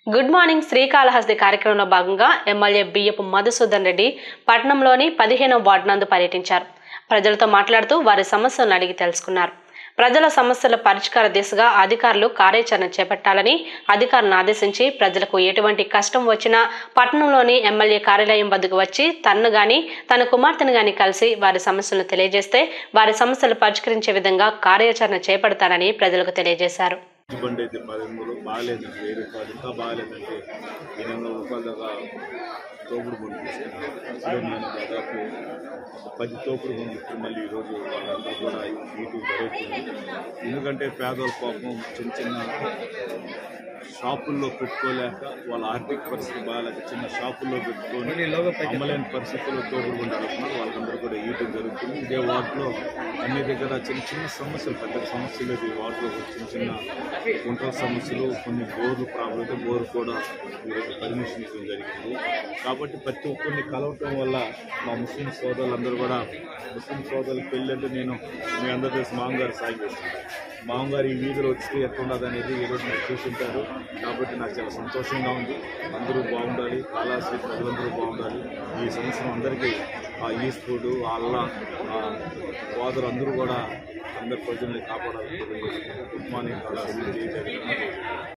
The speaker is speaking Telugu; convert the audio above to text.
గుడ్ మార్నింగ్ శ్రీకాళహస్తి కార్యక్రమంలో భాగంగా ఎమ్మెల్యే బియ్యపు మధుసూదన్ రెడ్డి పట్టణంలోని పదిహేనవ వార్డు నందు పర్యటించారు ప్రజలతో మాట్లాడుతూ వారి సమస్యలను అడిగి తెలుసుకున్నారు ప్రజల సమస్యల పరిష్కార దిశగా అధికారులు కార్యాచరణ చేపట్టాలని అధికారులను ఆదేశించి ప్రజలకు ఎటువంటి కష్టం వచ్చినా పట్టణంలోని ఎమ్మెల్యే కార్యాలయం వద్దకు వచ్చి తన్ను గాని తన కుమార్తెను గాని కలిసి వారి సమస్యలను తెలియజేస్తే వారి సమస్యలు పరిష్కరించే విధంగా కార్యాచరణ చేపడతానని ప్రజలకు తెలియజేశారు బండి అయితే పదమూడు బాగాలేదండి వెయ్యి రూపాయలు ఇంకా బాగాలేదంటే ఎనిమిది వందల రూపాయల దాకా తోపుడు బండి తీసుకున్నాను అసలు నేను దాదాపు ఒక పది తోపుడు బండి ఇప్పుడు మళ్ళీ ఈరోజు వాళ్ళందరూ కూడా నీటు జరుగుతుంది ఎందుకంటే పేదల పాపం చిన్న చిన్న షాపుల్లో పెట్టుకోలేక వాళ్ళ ఆర్థిక పరిస్థితి బాగాలేక చిన్న షాపుల్లో పెట్టుకొని అమ్మలేని పరిస్థితుల్లో తోపుడు బండి నడుపుతున్నారు వాళ్ళందరూ కూడా ఇవ్వడం జరుగుతుంది ఇదే వార్డులో అన్ని దగ్గర చిన్న చిన్న సమస్యలు పెద్ద సమస్యలు ఈ వార్డులో చిన్న చిన్న గుంటల సమస్యలు కొన్ని బోర్లు ప్రాబ్లం అయితే బోర్ కూడా ఈరోజు పర్మిషన్ ఇవ్వడం జరిగింది కాబట్టి ప్రతి ఒక్కరిని కలవటం వల్ల మా ముస్లిం సోదరులందరూ కూడా ముస్లిం సోదరులు పెళ్ళి అంటే నేను మీ అందరి తెలిసి మామగారు సాయం చేస్తున్నాను మామగారు ఈ వీధిలో వస్తే ఎట్లున్నది అనేది ఈరోజు మీరు చూసింటారు కాబట్టి నాకు చాలా సంతోషంగా ఉంది అందరూ బాగుండాలి కాళాశ్రీ ప్రజలందరూ బాగుండాలి ఈ సంవత్సరం అందరికీ ఆ ఈస్ఫుడ్ ఆ అల్లా ఆ సోదరు అందరూ కూడా అందరి ప్రజల్ని కాపాడాలని గుడ్ మార్నింగ్ కాళాశ్రీ జై జగన్